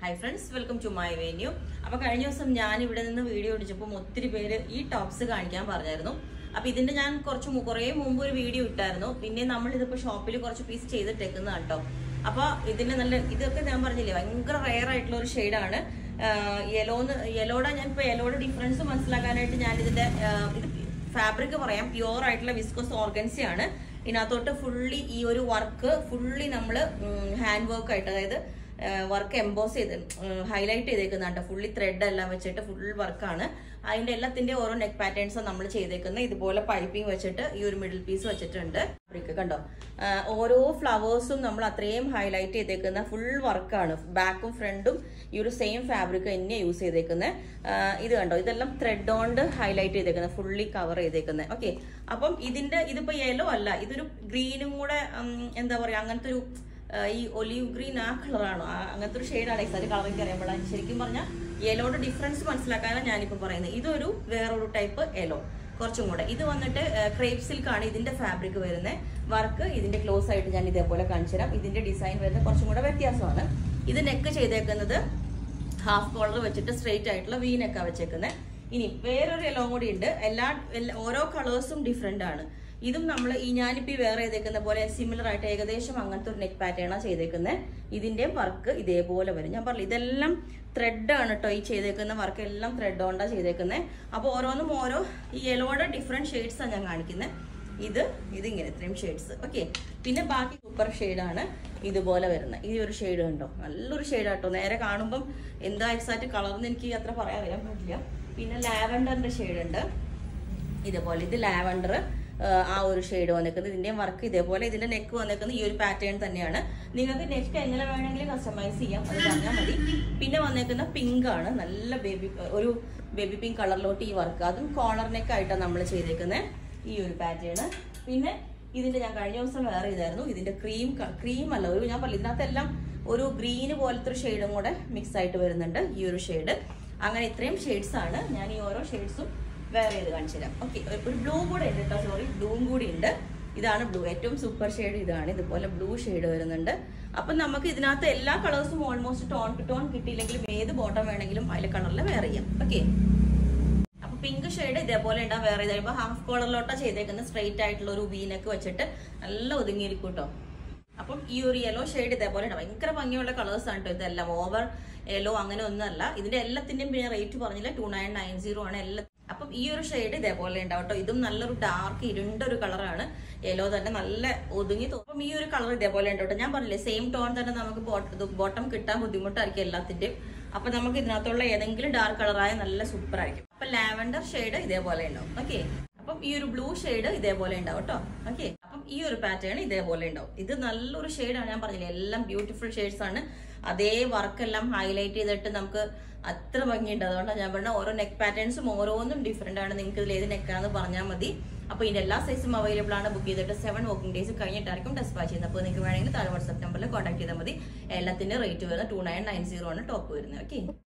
high friends welcome to my venue അപ്പൊ കഴിഞ്ഞ ദിവസം ഞാൻ ഇവിടെ നിന്ന് വീഡിയോ അടിച്ചപ്പോൾ ഒത്തിരി പേര് ഈ ടോപ്സ് കാണിക്കാൻ പറഞ്ഞായിരുന്നു അപ്പൊ ഇതിന്റെ ഞാൻ കുറച്ച് മു- കുറേ മുമ്പ് ഒരു വീഡിയോ ഇട്ടായിരുന്നു പിന്നെ നമ്മൾ ഇതിപ്പോ ഷോപ്പിൽ കുറച്ച് പീസ് ചെയ്തിട്ടേക്കുന്ന കേട്ടോ അപ്പൊ ഇതിന്റെ നല്ല ഇതൊക്കെ ഞാൻ പറഞ്ഞില്ലേ ഭയങ്കര റയർ ആയിട്ടുള്ള ഒരു ഷെയ്ഡാണ് യെലോന്ന് യെലോടെ ഞാൻ ഇപ്പൊ യെലോയുടെ ഡിഫറൻസ് മനസ്സിലാക്കാനായിട്ട് ഞാൻ ഇതിന്റെ ആ, ഇത് ഫാബ്രിക് പറയാം പ്യുവർ ആയിട്ടുള്ള വിസ്കോസ് ഓർഗൻസി ആണ് ഇതിനകത്തോട്ട് ഫുള്ളി ഈ ഒരു വർക്ക് ഫുള്ളി നമ്മൾ ഹാൻഡ് വർക്ക് ആയിട്ട് അതായത് വർക്ക് എംബോസ് ചെയ്ത് ഹൈലൈറ്റ് ചെയ്തേക്കുന്നുണ്ട് ഫുള്ളി ത്രെഡ് എല്ലാം വെച്ചിട്ട് ഫുൾ വർക്കാണ് അതിന്റെ എല്ലാത്തിന്റെ ഓരോ നെക്ക് പാറ്റേൺസ് നമ്മൾ ചെയ്തേക്കുന്നത് ഇതുപോലെ പൈപ്പിംഗ് വെച്ചിട്ട് ഈ ഒരു മിഡിൽ പീസ് വെച്ചിട്ടുണ്ട് ഫാബ്രിക് കണ്ടോ ആ, ഓരോ ഫ്ലവേഴ്സും നമ്മൾ അത്രയും ഹൈലൈറ്റ് ചെയ്തേക്കുന്ന ഫുൾ വർക്കാണ് ബാക്കും ഫ്രണ്ടും ഈ ഒരു സെയിം ഫാബ്രിക് തന്നെ യൂസ് ചെയ്തേക്കുന്നത് ഇത് കണ്ടോ ഇതെല്ലാം ത്രെഡ് കൊണ്ട് ഹൈലൈറ്റ് ചെയ്തേക്കുന്നത് ഫുള്ളി കവർ ചെയ്തേക്കുന്നത് ഓക്കെ അപ്പം ഇതിന്റെ ഇതിപ്പോ യെല്ലോ അല്ല ഇതൊരു ഗ്രീനും കൂടെ ഉം, എന്താ പറയാ അങ്ങനത്തെ ഒരു ആ, ഈ ഒലിവ് ഗ്രീൻ ആ കളറാണോ അങ്ങനത്തെ ഒരു ഷെയ്ഡാണ് എക്സാക്ട് കളർ എനിക്ക് അറിയാൻ പാടില്ല ശരിക്കും പറഞ്ഞാൽ യെലോയുടെ ഡിഫറൻസ് മനസ്സിലാക്കാനാണ് ഞാനിപ്പോൾ പറയുന്നത് ഇതൊരു വേറൊരു ടൈപ്പ് യെല്ലോ കുറച്ചും കൂടെ ഇത് വന്നിട്ട് ക്രേപ്പ് സിൽക്കാണ് ഇതിന്റെ ഫാബ്രിക് വരുന്നത് വർക്ക് ഇതിന്റെ ക്ലോസ് ആയിട്ട് ഞാൻ ഇതേപോലെ കാണിച്ചു തരാം ഇതിന്റെ ഡിസൈൻ വരുന്നത് കുറച്ചും കൂടെ വ്യത്യാസമാണ് ഇത് നെക്ക് ചെയ്തേക്കുന്നത് ഹാഫ് കോളർ വെച്ചിട്ട് സ്ട്രെയിറ്റ് ആയിട്ടുള്ള വി നെക്കാ വെച്ചേക്കുന്നത് ഇനി വേറൊരു യെല്ലോ കൂടി ഉണ്ട് എല്ലാ എല്ലാ- ഓരോ കളേഴ്സും ഡിഫറെന്റ് ആണ് ഇതും നമ്മൾ ഈ ഞാനിപ്പോ ഈ വേറെ ചെയ്തേക്കുന്ന പോലെ സിമിലർ ആയിട്ട് ഏകദേശം അങ്ങനത്തെ ഒരു നെക്ക് പാറ്റേണാണ് ചെയ്തേക്കുന്നത് ഇതിന്റെ വർക്ക് ഇതേപോലെ വരും ഞാൻ പറഞ്ഞു ഇതെല്ലാം ത്രെഡ് ആണ് കേട്ടോ ഈ ചെയ്തേക്കുന്ന വർക്ക് എല്ലാം ത്രെഡ് കൊണ്ടാണ് ചെയ്തേക്കുന്നത് അപ്പോൾ ഓരോന്നും ഓരോ ഈ യെലോയുടെ ഡിഫറെന്റ് ഷെയ്ഡ്സ് ആണ് ഞാൻ കാണിക്കുന്നത് ഇത് ഇതിങ്ങനെ ഇത്രയും ഷെയ്ഡ്സ് ഓക്കെ പിന്നെ ബാക്കി സൂപ്പർ ഷെയ്ഡാണ് ഇതുപോലെ വരുന്നത് ഈ ഒരു ഷെയ്ഡ് കണ്ടോ നല്ലൊരു ഷെയ്ഡ് കേട്ടോ നേരെ കാണുമ്പം എന്താ എക്സാക്ട് കളർന്ന് എനിക്ക് അത്ര പറയാൻ അറിയാൻ പറ്റില്ല പിന്നെ ലാവൻഡറിന്റെ ഷെയ്ഡ് ഉണ്ട് ഇതേപോലെ ഇത് ലാവൻഡർ ആ ഒരു ഷെയ്ഡ് വന്നേക്കുന്നത് ഇതിന്റെയും വർക്ക് ഇതേപോലെ ഇതിന്റെ നെക്ക് വന്നേക്കുന്നത് ഈ ഒരു പാറ്റേൺ തന്നെയാണ് നിങ്ങൾക്ക് നെക്ക് എങ്ങനെ വേണമെങ്കിലും കസ്റ്റമൈസ് ചെയ്യാം അത് പറഞ്ഞാൽ മതി പിന്നെ വന്നേക്കുന്ന പിങ്ക് ആണ് നല്ല ബേബി ഒരു ബേബി പിങ്ക് കളറിലോട്ട് ഈ വർക്ക് അതും കോളർ നെക്ക് ആയിട്ടാണ് നമ്മൾ ചെയ്തേക്കുന്നത് ഈ ഒരു പാറ്റേൺ പിന്നെ ഇതിന്റെ ഞാൻ കഴിഞ്ഞ ദിവസം വേറെ ഇതായിരുന്നു ഇതിന്റെ ക്രീം ക്രീം അല്ല ഒരു ഞാൻ പറഞ്ഞു ഇതിനകത്തെല്ലാം ഒരു ഗ്രീന് പോലത്തെ ഒരു ഷെയ്ഡും കൂടെ മിക്സ് ആയിട്ട് വരുന്നുണ്ട് ഈ ഒരു ഷെയ്ഡ് അങ്ങനെ ഇത്രയും ഷെയ്ഡ്സ് ആണ് ഞാൻ ഈ ഓരോ ഷെയ്ഡ്സും വേറെ ചെയ്ത് കാണിച്ചു തരാം ഓക്കെ ഒരു ബ്ലൂ കൂടെ ഉണ്ട് കേട്ടോ സോറി ബ്ലൂവും കൂടി ഉണ്ട് ഇതാണ് ബ്ലൂ ഏറ്റവും സൂപ്പർ ഷെയ്ഡ് ഇതാണ് ഇതുപോലെ ബ്ലൂ ഷെയ്ഡ് വരുന്നുണ്ട് അപ്പൊ നമുക്ക് ഇതിനകത്ത് എല്ലാ കളേഴ്സും ഓൾമോസ്റ്റ് ടോൺ ടു ടോൺ കിട്ടിയില്ലെങ്കിലും ഏത് ബോട്ടം വേണമെങ്കിലും അതിലെ കളറിൽ വേറെ ചെയ്യാം ഓക്കെ അപ്പൊ പിങ്ക് ഷെയ്ഡ് ഇതേപോലെ ഉണ്ടാവും വേറെ ഇതായപ്പോ ഹാഫ് കോളറിലോട്ടാ ചെയ്തേക്കുന്നത് സ്ട്രെയിറ്റ് ആയിട്ടുള്ള ഒരു വീനക്ക് വെച്ചിട്ട് നല്ല ഒതുങ്ങിയിരിക്കും കേട്ടോ അപ്പം ഈ ഒരു യെല്ലോ ഷെയ്ഡ് ഇതേപോലെ ഉണ്ട് ഭയങ്കര ഭംഗിയുള്ള കളേഴ്സ് ആണ് കേട്ടോ ഇതെല്ലാം ഓവർ യെല്ലോ അങ്ങനെ ഒന്നുമല്ല ഇതിന്റെ എല്ലാത്തിന്റെയും പിന്നെ റേറ്റ് പറഞ്ഞില്ല ടു നയൻ നയൻ സീറോ ആണ് എല്ലാ അപ്പം ഈ ഒരു ഷെയ്ഡ് ഇതേപോലെ ഉണ്ടാവും കേട്ടോ ഇതും നല്ലൊരു ഡാർക്ക് ഇരുണ്ട ഒരു കളറാണ് യെല്ലോ തന്നെ നല്ല ഒതുങ്ങി തോന്നും അപ്പം ഈ ഒരു കളർ ഇതേപോലെ ഉണ്ട് കേട്ടോ ഞാൻ പറഞ്ഞില്ലേ സെയിം ടോൺ തന്നെ നമുക്ക് ബോട്ടം കിട്ടാൻ ബുദ്ധിമുട്ടായിരിക്കും എല്ലാത്തിന്റെയും അപ്പൊ നമുക്ക് ഇതിനകത്തുള്ള ഏതെങ്കിലും ഡാർക്ക് കളറായ നല്ല സൂപ്പർ ആയിരിക്കും അപ്പൊ ലാവൻഡർ ഷെയ്ഡ് ഇതേപോലെ ഉണ്ടാവും ഓക്കെ അപ്പം ഈ ഒരു ബ്ലൂ ഷെയ്ഡ് ഇതേപോലെ ഉണ്ടാവും കേട്ടോ ഓക്കെ അപ്പം ഈ ഒരു പാറ്റേൺ ഇതേപോലെ ഉണ്ടാവും ഇത് നല്ലൊരു ഷെയ്ഡാണ് ഞാൻ പറഞ്ഞില്ലേ എല്ലാം ബ്യൂട്ടിഫുൾ ഷെയ്ഡ്സ് ആണ് അതേ വർക്ക് എല്ലാം ഹൈലൈറ്റ് ചെയ്തിട്ട് നമുക്ക് അത്ര ഭംഗിയുണ്ട് അതുകൊണ്ടാണ് ഞാൻ പറഞ്ഞ ഓരോ നെക്ക് പാറ്റേൺസും ഓരോന്നും ഡിഫറെന്റ് ആണ് നിങ്ങൾക്ക് ഇതിൽ ഏത് നെക്കാന്ന് പറഞ്ഞാൽ മതി അപ്പോൾ ഇതിന്റെ എല്ലാ സൈസും അവൈലബിൾ ആണ് ബുക്ക് ചെയ്തിട്ട് സെവൻ വർക്കിംഗ് ഡേയ്സ് കഴിഞ്ഞിട്ടായിരിക്കും ടെസ്റ്റ് ചെയ്യുന്നത് അപ്പോൾ നിങ്ങൾക്ക് വേണമെങ്കിൽ താഴെ വാട്സ്ആപ്പ് നമ്പറിൽ കോൺടാക്ട് ചെയ്താൽ മതി എല്ലാത്തിന്റെ റേറ്റ് വരുന്നത് ടു നയൻ നയൻ സീറോ ആണ് ടോപ്പ് വരുന്നത് ഓക്കെ